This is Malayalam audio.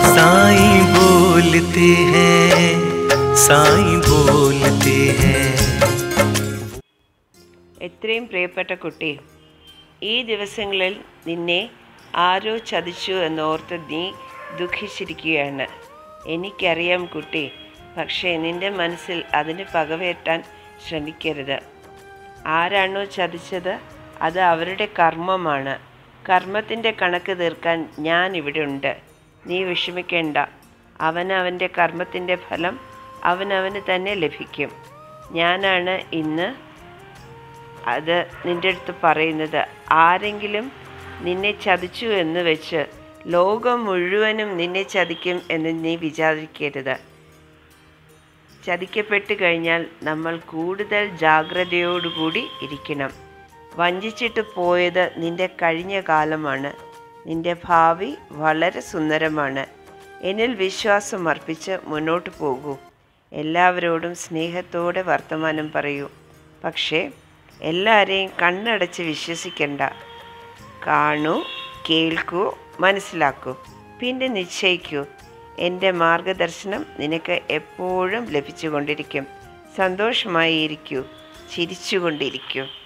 साईं बोलते हैं साईं बोलते हैं എത്രയും പ്രിയപ്പെട്ട കുട്ടി ഈ ദിവസങ്ങളിൽ നിന്നെ ആരോ ചതിച്ചു എന്നോർത്ത് നീ ദുഃഖിച്ചിരിക്കുകയാണ് എനിക്കറിയാം കുട്ടി പക്ഷേ നിന്റെ മനസ്സിൽ അതിന് പകവേറ്റാൻ ശ്രമിക്കരുത് ആരാണോ ചതിച്ചത് അത് അവരുടെ കർമ്മമാണ് കർമ്മത്തിൻ്റെ കണക്ക് തീർക്കാൻ ഞാൻ ഇവിടെ ഉണ്ട് നീ വിഷമിക്കേണ്ട അവനവൻ്റെ കർമ്മത്തിൻ്റെ ഫലം അവനവന് തന്നെ ലഭിക്കും ഞാനാണ് ഇന്ന് അത് നിൻ്റെ അടുത്ത് പറയുന്നത് ആരെങ്കിലും നിന്നെ ചതിച്ചു എന്ന് വെച്ച് ലോകം മുഴുവനും നിന്നെ ചതിക്കും എന്ന് നീ വിചാരിക്കരുത് ചതിക്കപ്പെട്ട് കഴിഞ്ഞാൽ നമ്മൾ കൂടുതൽ ജാഗ്രതയോടുകൂടി ഇരിക്കണം വഞ്ചിച്ചിട്ട് പോയത് നിന്റെ കഴിഞ്ഞ കാലമാണ് നിന്റെ ഭാവി വളരെ സുന്ദരമാണ് എന്നിൽ വിശ്വാസം അർപ്പിച്ച് മുന്നോട്ട് പോകൂ എല്ലാവരോടും സ്നേഹത്തോടെ വർത്തമാനം പറയൂ പക്ഷേ എല്ലാവരെയും കണ്ണടച്ച് വിശ്വസിക്കണ്ട കാണൂ കേൾക്കൂ മനസ്സിലാക്കൂ പിന്നെ നിശ്ചയിക്കൂ എൻ്റെ മാർഗദർശനം നിനക്ക് എപ്പോഴും ലഭിച്ചുകൊണ്ടിരിക്കും സന്തോഷമായി ഇരിക്കൂ ചിരിച്ചുകൊണ്ടിരിക്കൂ